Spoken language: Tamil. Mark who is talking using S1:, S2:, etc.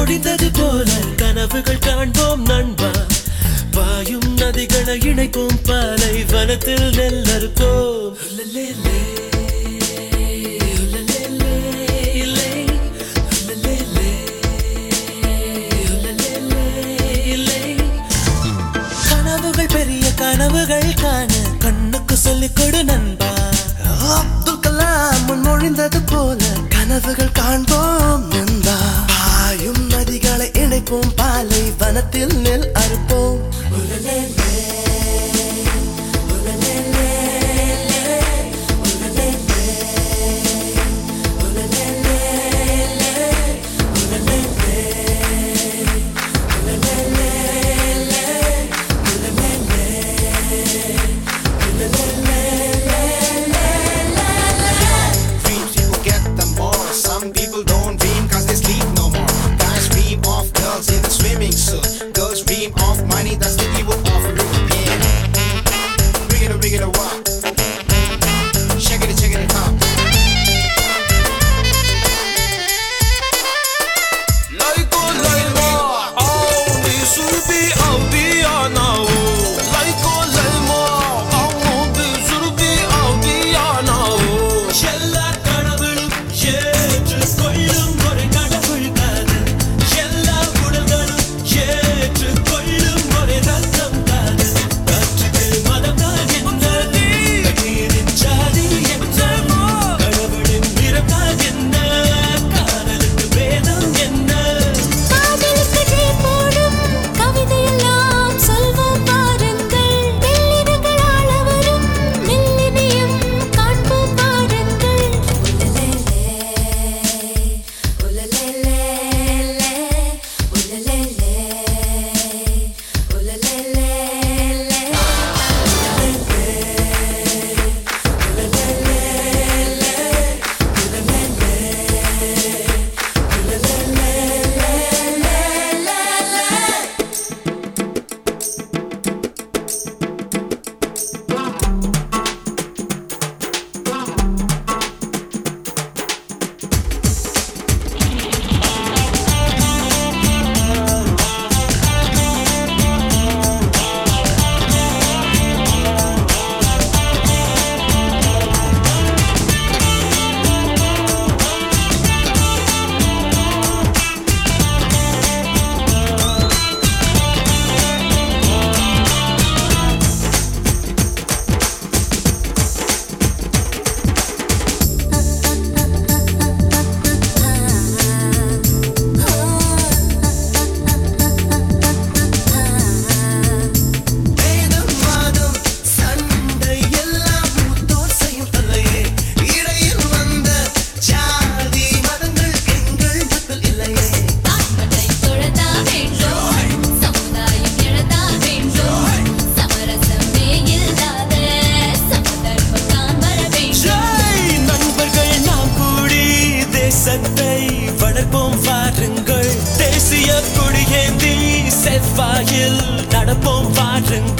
S1: முடிந்தது போல கனவுகள் காண்போம் நண்பா பாயும் நதிகளை இணைப்போம் பாலை வனத்தில் நெல் அறுப்போம் உலலேலே, உலலேலே, இல்லை. உலலேலே, உலலேலே, இல்லை. கனவுகள் பெரிய கனவுகள் காண கண்ணுக்கு சொல்லிக் கொடு நண்பா
S2: அப்துல் கலாம் முன்மொழிந்தது போல கனவுகள் காண்போம் நண்பா பாயும் நதிகளை இணைப்போம் பாலை வனத்தில் நெல் அறுப்போம்
S3: Dreams people get them more. Some people don't dream cause they sleep no more. Guys dream of girls in the swimming suit. Girls dream of money, that's the evil of root. Yeah. Bring it, bring it, walk. Check it, check it out.
S1: Laiko laima, audi surbi audi anao. Laiko laima, audi surbi audi anao. எல்லா கடவுளும் ஏற்றுக் கொள்ளும் ஒரு கடவுள் காதல். எல்லா உடல்களும் ஏற்றுக் கொள்ளும் ஒரு ரத்தம் காதல். காற்றுக்கு மதம் தான் என்ன? கண்ணீரின் ஜாதி என்ன? கடவுளின் நிறம் தான் என்ன? காதலுக்கு வேதம் என்ன
S4: காதலுக்கு ஜெய் போடும் கவிதையெல்லாம் சொல்வோம் பாருங்கள் மெல்லினங்கள் ஆள வரும் மெல்லினியம் காண்போம் பாருங்கள் உலலேலே உலலேலே உலலேலே
S2: வேதம் வாதம் சண்டை எல்லாம் மூத்தோர் செய்யும் தொல்லையே இடையில் வந்த ஜாதி மதங்கள் எங்கள் மக்கள் இல்லையே
S4: தாய்மட்டை தொழதா வேண்டும் சமுதாயம் எழதா வேண்டும் சமரசமே இல்லாத சமதர்மம் தான் வர வேண்டும்
S1: ஜெய் நண்பர்கள் நாம் கூடி தேசத்தை வளர்ப்போம் வாருங்கள் தேசிய கொடியேந்தி செவ்வாயில் நடப்போம் வாருங்கள்